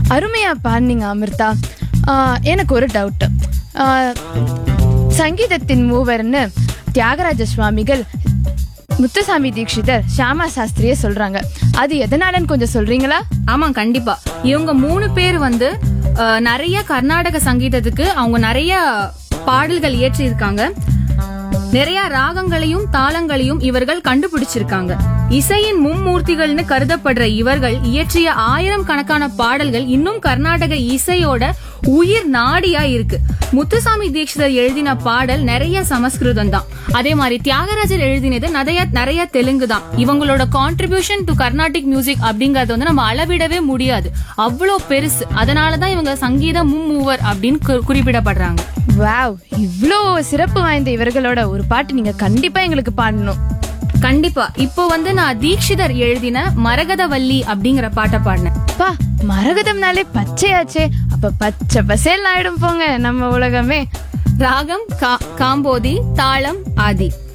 அருமையா பாடினீங்க அமிர்தா ஆ, எனக்கு ஒரு டவுட் சங்கீதத்தின் மூவர்னு தியாகராஜ சுவாமிகள் முத்துசாமி தீட்சிதர் ஷியாமா சாஸ்திரியே சொல்றாங்க அது எதனாலன்னு கொஞ்சம் சொல்றீங்களா ஆமா கண்டிப்பா இவங்க மூணு பேர் வந்து அஹ், நிறைய கர்நாடக சங்கீதத்துக்கு அவங்க நிறைய பாடல்கள் இயற்றி இருக்காங்க நிறைய ராகங்களையும் தாளங்களையும் இவர்கள் கண்டுபிடிச்சிருக்காங்க இசையின் மும்மூர்த்திகள்னு கருதப்படுற இவர்கள் இயற்றிய ஆயிரம் கணக்கான பாடல்கள் இன்னும் கர்நாடக இசையோட உயிர் நாடியா இருக்கு முத்துசாமி தீட்சிதர் எழுதின பாடல் நிறைய சமஸ்கிருதம் தான் அதே மாதிரி தியாகராஜர் எழுதினது நிறைய நிறைய தெலுங்கு தான் இவங்களோட கான்ட்ரிபியூஷன் டு கர்நாடிக் மியூசிக் அப்படிங்கறது வந்து நம்ம அளவிடவே முடியாது அவ்வளோ பெருசு அதனாலதான் இவங்க சங்கீத மும்மூவர் அப்படின்னு கு- குறிப்பிடப்படுறாங்க வாவ் இவ்ளோ சிறப்பு வாய்ந்த இவர்களோட ஒரு பாட்டு நீங்க கண்டிப்பா எங்களுக்கு பாடணும் கண்டிப்பா இப்போ வந்து நான் தீக்ஷிதர் எழுதின மரகதவல்லி அப்படிங்கிற பாட்டை பாடினேன் பா மரகதம்னாலே பச்சையாச்சே அப்ப பச்சை பசேல் ஆயிடும் போங்க நம்ம உலகமே ராகம் கா- காம்போதி தாளம் ஆதி